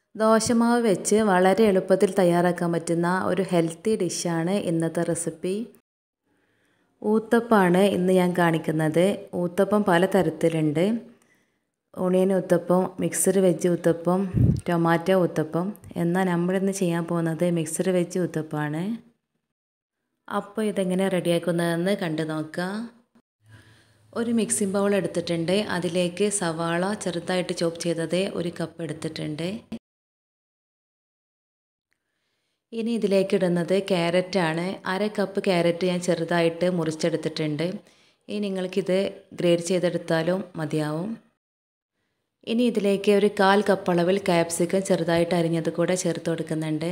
ദോശമാവ് വെച്ച് വളരെ എളുപ്പത്തിൽ തയ്യാറാക്കാൻ പറ്റുന്ന ഒരു ഹെൽത്തി ഡിഷാണ് ഇന്നത്തെ റെസിപ്പി ഊത്തപ്പമാണ് ഇന്ന് ഞാൻ കാണിക്കുന്നത് ഊത്തപ്പം പല തരത്തിലുണ്ട് onion uttapam mixed veg uttapam tomato uttapam എന്നാൽ നമ്മളിന്ന് ചെയ്യാൻ പോകുന്നത് മിക്സഡ് വെജ് ഊത്തപ്പമാണ് അപ്പോൾ ഇതെങ്ങനെ റെഡിയാക്കുന്നതെന്ന് കണ്ടു നോക്കാം ഒരു മിക്സിംഗ് ബൗൾ എടുത്തിട്ടുണ്ട് അതിലേക്ക് സവാള ചെറുതായിട്ട് ചോപ്പ് ചെയ്തത് ഒരു കപ്പ് എടുത്തിട്ടുണ്ട് ഇനി ഇതിലേക്ക് ഇടുന്നത് ക്യാരറ്റാണ് അര കപ്പ് ക്യാരറ്റ് ഞാൻ ചെറുതായിട്ട് മുറിച്ചെടുത്തിട്ടുണ്ട് ഇനി നിങ്ങൾക്കിത് ഗ്രേഡ് ചെയ്തെടുത്താലും മതിയാവും ഇനി ഇതിലേക്ക് ഒരു കാൽ കപ്പ് അളവിൽ കാപ്സിക്കം ചെറുതായിട്ട് അരിഞ്ഞത് കൂടെ ചേർത്ത് കൊടുക്കുന്നുണ്ട്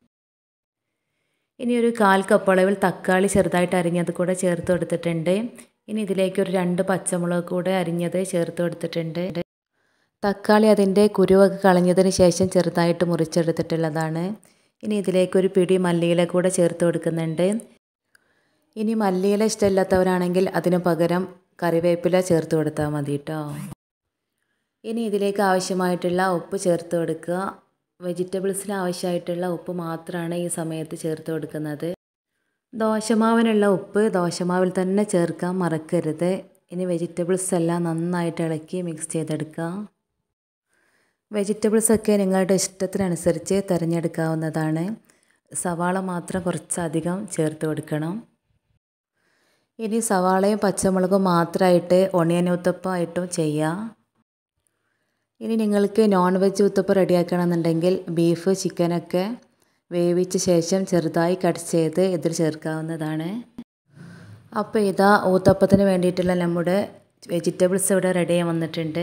ഇനി ഒരു കാൽ കപ്പ് അളവിൽ തക്കാളി ചെറുതായിട്ട് അരിഞ്ഞത് കൂടെ ചേർത്ത് കൊടുത്തിട്ടുണ്ട് ഇനി ഇതിലേക്ക് ഒരു രണ്ട് പച്ചമുളക് കൂടെ അരിഞ്ഞത് ചേർത്ത് കൊടുത്തിട്ടുണ്ട് തക്കാളി അതിൻ്റെ കുരുവൊക്കെ കളഞ്ഞതിന് ശേഷം ചെറുതായിട്ട് മുറിച്ചെടുത്തിട്ടുള്ളതാണ് ഇനി ഇതിലേക്ക് ഒരു പിടി മല്ലിയില കൂടെ ചേർത്ത് കൊടുക്കുന്നുണ്ട് ഇനി മല്ലിയില ഇഷ്ടമില്ലാത്തവരാണെങ്കിൽ അതിന് പകരം കറിവേപ്പില ചേർത്ത് കൊടുത്താൽ മതി കേട്ടോ ഇനി ഇതിലേക്ക് ആവശ്യമായിട്ടുള്ള ഉപ്പ് ചേർത്ത് കൊടുക്കുക വെജിറ്റബിൾസിന് ആവശ്യമായിട്ടുള്ള ഉപ്പ് മാത്രമാണ് ഈ സമയത്ത് ചേർത്ത് കൊടുക്കുന്നത് ദോശമാവിനുള്ള ഉപ്പ് ദോശമാവിൽ തന്നെ ചേർക്കാൻ മറക്കരുത് ഇനി വെജിറ്റബിൾസ് എല്ലാം നന്നായിട്ട് ഇളക്കി മിക്സ് ചെയ്തെടുക്കുക വെജിറ്റബിൾസൊക്കെ നിങ്ങളുടെ ഇഷ്ടത്തിനനുസരിച്ച് തിരഞ്ഞെടുക്കാവുന്നതാണ് സവാള മാത്രം കുറച്ചധികം ചേർത്ത് കൊടുക്കണം ഇനി സവാളയും പച്ചമുളകും മാത്രമായിട്ട് ഒണിയൻ ഊത്തപ്പമായിട്ടും ചെയ്യാം ഇനി നിങ്ങൾക്ക് നോൺ വെജ് ഊത്തപ്പം റെഡിയാക്കണമെന്നുണ്ടെങ്കിൽ ബീഫ് ചിക്കനൊക്കെ വേവിച്ച ശേഷം ചെറുതായി കട്ട് ചെയ്ത് ഇതിൽ ചേർക്കാവുന്നതാണ് അപ്പോൾ ഇതാ ഊത്തപ്പത്തിന് വേണ്ടിയിട്ടുള്ള നമ്മുടെ വെജിറ്റബിൾസ് ഇവിടെ റെഡി വന്നിട്ടുണ്ട്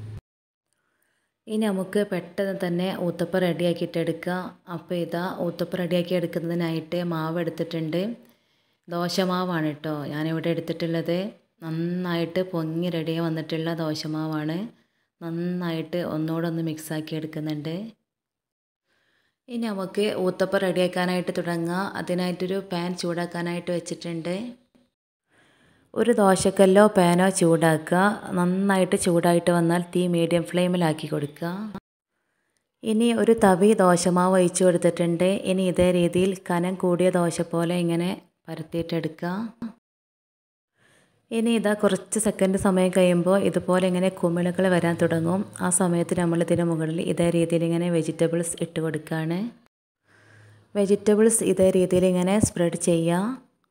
ഇനി നമുക്ക് പെട്ടെന്ന് തന്നെ ഊത്തപ്പം റെഡിയാക്കിയിട്ട് എടുക്കാം അപ്പോൾ ഇതാ ഊത്തപ്പം റെഡിയാക്കി എടുക്കുന്നതിനായിട്ട് മാവ് എടുത്തിട്ടുണ്ട് ദോശമാവാണ് കേട്ടോ ഞാനിവിടെ എടുത്തിട്ടുള്ളത് നന്നായിട്ട് പൊങ്ങി റെഡി വന്നിട്ടുള്ള ദോശമാവാണ് നന്നായിട്ട് ഒന്നുകൂടെ ഒന്ന് മിക്സാക്കി എടുക്കുന്നുണ്ട് ഇനി നമുക്ക് ഊത്തപ്പം റെഡിയാക്കാനായിട്ട് തുടങ്ങാം അതിനായിട്ടൊരു പാൻ ചൂടാക്കാനായിട്ട് വെച്ചിട്ടുണ്ട് ഒരു ദോശക്കല്ലോ പാനോ ചൂടാക്കുക നന്നായിട്ട് ചൂടായിട്ട് വന്നാൽ തീ മീഡിയം ഫ്ലെയിമിലാക്കി കൊടുക്കുക ഇനി ഒരു തവി ദോശമാവ് ഒഴിച്ച് കൊടുത്തിട്ടുണ്ട് ഇനി ഇതേ രീതിയിൽ കനം കൂടിയ ദോശ പോലെ ഇങ്ങനെ പരത്തിയിട്ടെടുക്കുക ഇനി ഇതാ കുറച്ച് സെക്കൻഡ് സമയം കഴിയുമ്പോൾ ഇതുപോലെ ഇങ്ങനെ കുമിളകൾ വരാൻ തുടങ്ങും ആ സമയത്ത് നമ്മൾ ഇതിന് മുകളിൽ ഇതേ രീതിയിൽ ഇങ്ങനെ വെജിറ്റബിൾസ് ഇട്ട് കൊടുക്കുകയാണ് വെജിറ്റബിൾസ് ഇതേ രീതിയിൽ ഇങ്ങനെ സ്പ്രെഡ് ചെയ്യുക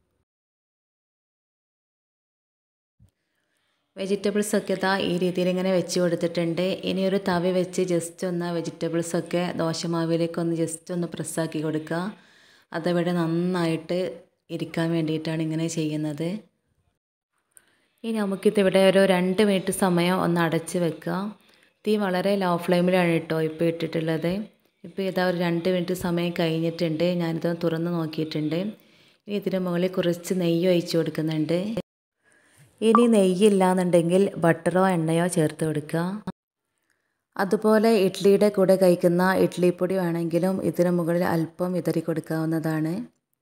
വെജിറ്റബിൾസ് ഒക്കെ ഇതാ ഈ രീതിയിൽ ഇങ്ങനെ വെച്ച് കൊടുത്തിട്ടുണ്ട് ഇനി ഒരു തവി വെച്ച് ജസ്റ്റ് ഒന്ന് വെജിറ്റബിൾസ് ഒക്കെ ദോശമാവിലേക്ക് ഒന്ന് ജസ്റ്റ് ഒന്ന് പ്രസ്സാക്കി കൊടുക്കുക അതവിടെ നന്നായിട്ട് ഇരിക്കാൻ വേണ്ടിയിട്ടാണ് ഇങ്ങനെ ചെയ്യുന്നത് ഇനി നമുക്കിതിവിടെ ഒരു രണ്ട് മിനിറ്റ് സമയം ഒന്ന് അടച്ച് വെക്കുക തീ വളരെ ലോ ഫ്ലെയിമിലാണ് കേട്ടോ ഇപ്പോൾ ഇട്ടിട്ടുള്ളത് ഇപ്പോൾ ഇതാ ഒരു രണ്ട് മിനിറ്റ് സമയം കഴിഞ്ഞിട്ടുണ്ട് ഞാനിത് തുറന്ന് നോക്കിയിട്ടുണ്ട് ഇനി ഇതിന് മുകളിൽ കുറച്ച് നെയ്യ് ഒഴിച്ച് കൊടുക്കുന്നുണ്ട് ഇനി നെയ്യില്ല എന്നുണ്ടെങ്കിൽ ബട്ടറോ എണ്ണയോ ചേർത്ത് കൊടുക്കുക അതുപോലെ ഇഡ്ഡലിയുടെ കൂടെ കഴിക്കുന്ന ഇഡ്ഡലിപ്പൊടി വേണമെങ്കിലും ഇതിന് മുകളിൽ അല്പം വിതറി കൊടുക്കാവുന്നതാണ്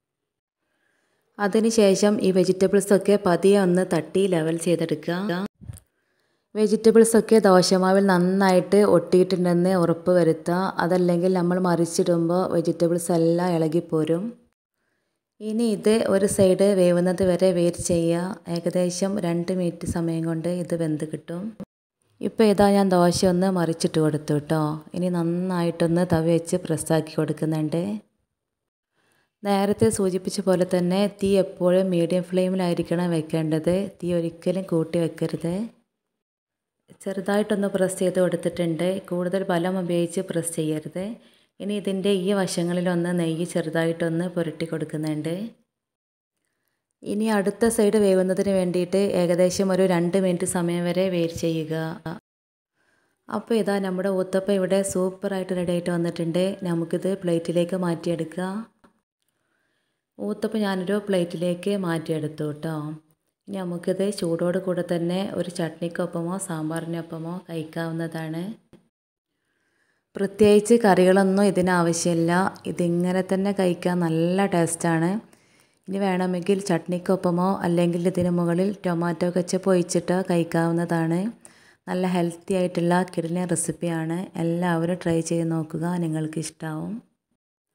അതിനുശേഷം ഈ വെജിറ്റബിൾസൊക്കെ പതിയെ ഒന്ന് തട്ടി ലെവൽ ചെയ്തെടുക്കുക വെജിറ്റബിൾസൊക്കെ ദോശമാവിൽ നന്നായിട്ട് ഒട്ടിയിട്ടുണ്ടെന്ന് ഉറപ്പ് വരുത്തുക അതല്ലെങ്കിൽ നമ്മൾ മറിച്ചിടുമ്പോൾ വെജിറ്റബിൾസ് എല്ലാം ഇളകിപ്പോരും ഇനി ഇത് ഒരു സൈഡ് വേവുന്നത് വരെ വെയിറ്റ് ചെയ്യുക ഏകദേശം രണ്ട് മിനിറ്റ് സമയം കൊണ്ട് ഇത് വെന്ത് കിട്ടും ഇപ്പോൾ ഇതാ ഞാൻ ദോശ ഒന്ന് മറിച്ചിട്ട് കൊടുത്തു കേട്ടോ ഇനി നന്നായിട്ടൊന്ന് തവി വെച്ച് പ്രസ്സാക്കി കൊടുക്കുന്നുണ്ട് നേരത്തെ സൂചിപ്പിച്ച പോലെ തന്നെ തീ എപ്പോഴും മീഡിയം ഫ്ലെയിമിലായിരിക്കണം വെക്കേണ്ടത് തീ ഒരിക്കലും കൂട്ടി വെക്കരുത് ചെറുതായിട്ടൊന്ന് പ്രസ് ചെയ്ത് കൊടുത്തിട്ടുണ്ട് കൂടുതൽ ബലം ഉപയോഗിച്ച് പ്രസ് ചെയ്യരുത് ഇനി ഇതിൻ്റെ ഈ വശങ്ങളിലൊന്ന് നെയ്യ് ചെറുതായിട്ടൊന്ന് പുരട്ടി കൊടുക്കുന്നുണ്ട് ഇനി അടുത്ത സൈഡ് വേവുന്നതിന് വേണ്ടിയിട്ട് ഏകദേശം ഒരു രണ്ട് മിനിറ്റ് സമയം വരെ വെയിറ്റ് ചെയ്യുക അപ്പോൾ ഇതാ നമ്മുടെ ഊത്തപ്പം ഇവിടെ സൂപ്പറായിട്ട് റെഡി ആയിട്ട് വന്നിട്ടുണ്ട് നമുക്കിത് പ്ലേറ്റിലേക്ക് മാറ്റിയെടുക്കുക ഊത്തപ്പം ഞാനൊരു പ്ലേറ്റിലേക്ക് മാറ്റിയെടുത്തു കേട്ടോ ഇനി നമുക്കിത് ചൂടോട് കൂടെ തന്നെ ഒരു ചട്നിക്കൊപ്പമോ സാമ്പാറിനൊപ്പമോ കഴിക്കാവുന്നതാണ് പ്രത്യേകിച്ച് കറികളൊന്നും ഇതിനാവശ്യമില്ല ഇതിങ്ങനെ തന്നെ കഴിക്കാൻ നല്ല ടേസ്റ്റാണ് ഇനി വേണമെങ്കിൽ ചട്നിക്കൊപ്പമോ അല്ലെങ്കിൽ ഇതിന് മുകളിൽ ടൊമാറ്റോ കച്ചപ്പ് ഒഴിച്ചിട്ടോ കഴിക്കാവുന്നതാണ് നല്ല ഹെൽത്തി ആയിട്ടുള്ള കിടിലൻ റെസിപ്പിയാണ് എല്ലാവരും ട്രൈ ചെയ്ത് നോക്കുക നിങ്ങൾക്ക് ഇഷ്ടമാവും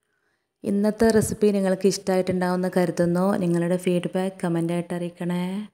ഇന്നത്തെ റെസിപ്പി നിങ്ങൾക്ക് ഇഷ്ടമായിട്ടുണ്ടാവുമെന്ന് കരുതുന്നു നിങ്ങളുടെ ഫീഡ്ബാക്ക് കമൻ്റായിട്ട് അറിയിക്കണേ